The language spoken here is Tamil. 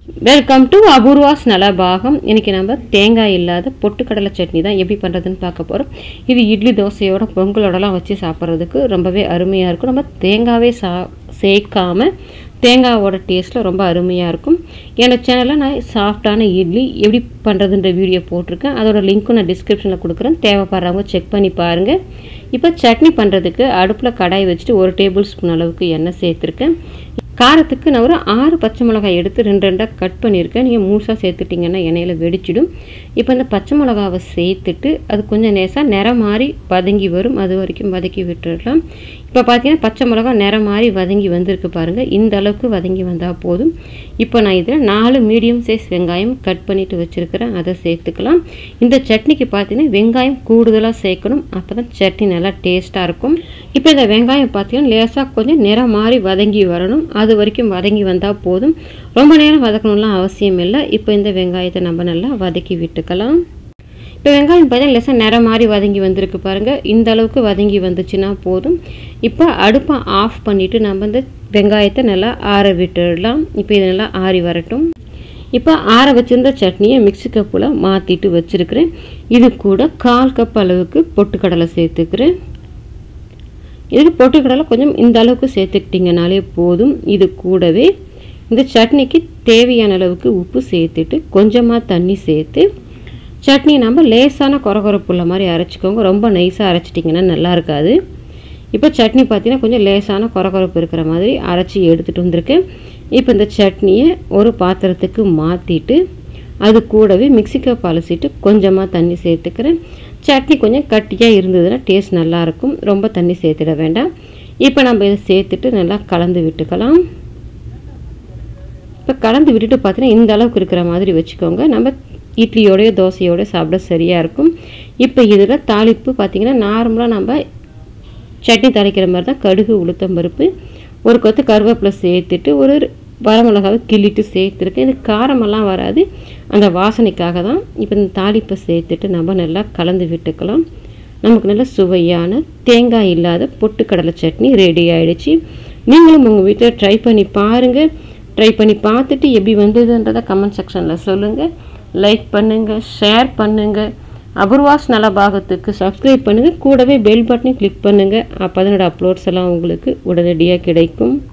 வெல்கம் டு அபூர்வாஸ் நலபாகம் இன்னைக்கு நம்ம தேங்காய் இல்லாத பொட்டுக்கடலை சட்னி தான் எப்படி பண்ணுறதுன்னு பார்க்க போகிறோம் இது இட்லி தோசையோட பொங்கலோடலாம் வச்சு சாப்பிட்றதுக்கு ரொம்பவே அருமையாக இருக்கும் நம்ம தேங்காவே சா சேர்க்காம தேங்காவோட டேஸ்ட்டில் ரொம்ப அருமையாக இருக்கும் என்னோட சேனலில் நான் சாஃப்டான இட்லி எப்படி பண்ணுறதுன்ற வீடியோ போட்டிருக்கேன் அதோட லிங்க்கும் நான் டிஸ்கிரிப்ஷனில் கொடுக்குறேன் தேவைப்படுறவங்க செக் பண்ணி பாருங்கள் இப்போ சட்னி பண்ணுறதுக்கு அடுப்பில் கடாய் வச்சுட்டு ஒரு டேபிள் ஸ்பூன் அளவுக்கு எண்ணெய் சேர்த்துருக்கேன் காரத்துக்கு நான் ஒரு ஆறு பச்சை மிளகாய் எடுத்து ரெண்டு ரெண்டாக கட் பண்ணியிருக்கேன் நீங்கள் மூசாக சேர்த்துட்டிங்கன்னா எண்ணெயில் வெடிச்சிடும் இப்போ இந்த பச்சை மிளகாவை சேர்த்துட்டு அது கொஞ்சம் நேசாக நிறம் மாறி வதங்கி வரும் அது வரைக்கும் வதக்கி விட்டுடலாம் இப்போ பார்த்தீங்கன்னா பச்சை மிளகா நிறம் மாறி வதங்கி வந்திருக்கு பாருங்கள் இந்த அளவுக்கு வதங்கி வந்தால் போதும் இப்போ நான் இதில் நாலு மீடியம் சைஸ் வெங்காயம் கட் பண்ணிவிட்டு வச்சுருக்கிறேன் அதை சேர்த்துக்கலாம் இந்த சட்னிக்கு பார்த்தீங்கன்னா வெங்காயம் கூடுதலாக சேர்க்கணும் அப்போ தான் சட்னி நல்லா டேஸ்ட்டாக இருக்கும் இப்போ இந்த வெங்காயம் பார்த்தீங்கன்னா லேசாக கொஞ்சம் நிறம் மாறி வதங்கி வரணும் அது வரைக்கும் வதங்கி வந்தால் போதும் ரொம்ப நேரம் வதக்கணும்லாம் அவசியம் இல்லை இப்போ இந்த வெங்காயத்தை நம்ம நல்லா வதக்கி விட்டுக்கலாம் இப்போ வெங்காயம் பார்த்தீங்கன்னா லேசாக நிறம் மாதிரி வதங்கி வந்திருக்கு பாருங்கள் இந்த அளவுக்கு வதங்கி வந்துச்சுன்னா போதும் இப்போ அடுப்பை ஆஃப் பண்ணிவிட்டு நம்ம இந்த வெங்காயத்தை நல்லா ஆற விட்டுடலாம் இப்போ இது நல்லா ஆறி வரட்டும் இப்போ ஆற வச்சிருந்த சட்னியை மிக்ஸி கப்பில் மாற்றிட்டு வச்சுருக்கிறேன் இது கூட கால் கப் அளவுக்கு பொட்டுக்கடலை சேர்த்துக்கிறேன் இதுக்கு பொட்டுக்கடலை கொஞ்சம் இந்த அளவுக்கு சேர்த்துக்கிட்டிங்கனாலே போதும் இது கூடவே இந்த சட்னிக்கு தேவையான அளவுக்கு உப்பு சேர்த்துட்டு கொஞ்சமாக தண்ணி சேர்த்து சட்னி நம்ம லேசான கொரகொரப்புள்ள மாதிரி அரைச்சிக்கோங்க ரொம்ப நைஸாக அரைச்சிட்டிங்கன்னா நல்லா இருக்காது இப்போ சட்னி பார்த்தீங்கன்னா கொஞ்சம் லேசான கொரகொரப்பு இருக்கிற மாதிரி அரைச்சி எடுத்துகிட்டு வந்திருக்கேன் இப்போ இந்த சட்னியை ஒரு பாத்திரத்துக்கு மாற்றிட்டு அது கூடவே மிக்சி கப் அலசிட்டு கொஞ்சமாக தண்ணி சேர்த்துக்கிறேன் சட்னி கொஞ்சம் கட்டியாக இருந்ததுன்னா டேஸ்ட் நல்லாயிருக்கும் ரொம்ப தண்ணி சேர்த்துட வேண்டாம் இப்போ நம்ம இதை சேர்த்துட்டு நல்லா கலந்து விட்டுக்கலாம் இப்போ கலந்து விட்டுட்டு பார்த்தீங்கன்னா இந்த அளவுக்கு இருக்கிற மாதிரி வச்சுக்கோங்க நம்ம இட்லியோடய தோசையோட சாப்பிட சரியாக இருக்கும் இப்போ இதில் தாளிப்பு பார்த்திங்கன்னா நார்மலாக நம்ம சட்னி தாளிக்கிற மாதிரி தான் கடுகு உளுத்தம் பருப்பு ஒரு கொத்து கருவேப்பிலை சேர்த்துட்டு ஒரு வரமிளகாவை கிள்ளிட்டு சேர்த்துருக்கேன் இது காரமெல்லாம் வராது அந்த வாசனைக்காக தான் இப்போ இந்த தாளிப்பை சேர்த்துட்டு நம்ம நல்லா கலந்து விட்டுக்கலாம் நமக்கு நல்ல சுவையான தேங்காய் இல்லாத பொட்டுக்கடலை சட்னி ரெடி ஆகிடுச்சு நீங்களும் உங்கள் வீட்டில் ட்ரை பண்ணி பாருங்கள் ட்ரை பண்ணி பார்த்துட்டு எப்படி வந்ததுன்றதை கமெண்ட் செக்ஷனில் சொல்லுங்கள் லைக் பண்ணுங்கள் ஷேர் பண்ணுங்கள் அபூர்வாஸ் நல பாகத்துக்கு சப்ஸ்கிரைப் பண்ணுங்கள் கூடவே பெல் பட்டனை கிளிக் பண்ணுங்கள் அப்போ அதனோட அப்லோட்ஸ் எல்லாம் உங்களுக்கு உடனடியாக கிடைக்கும்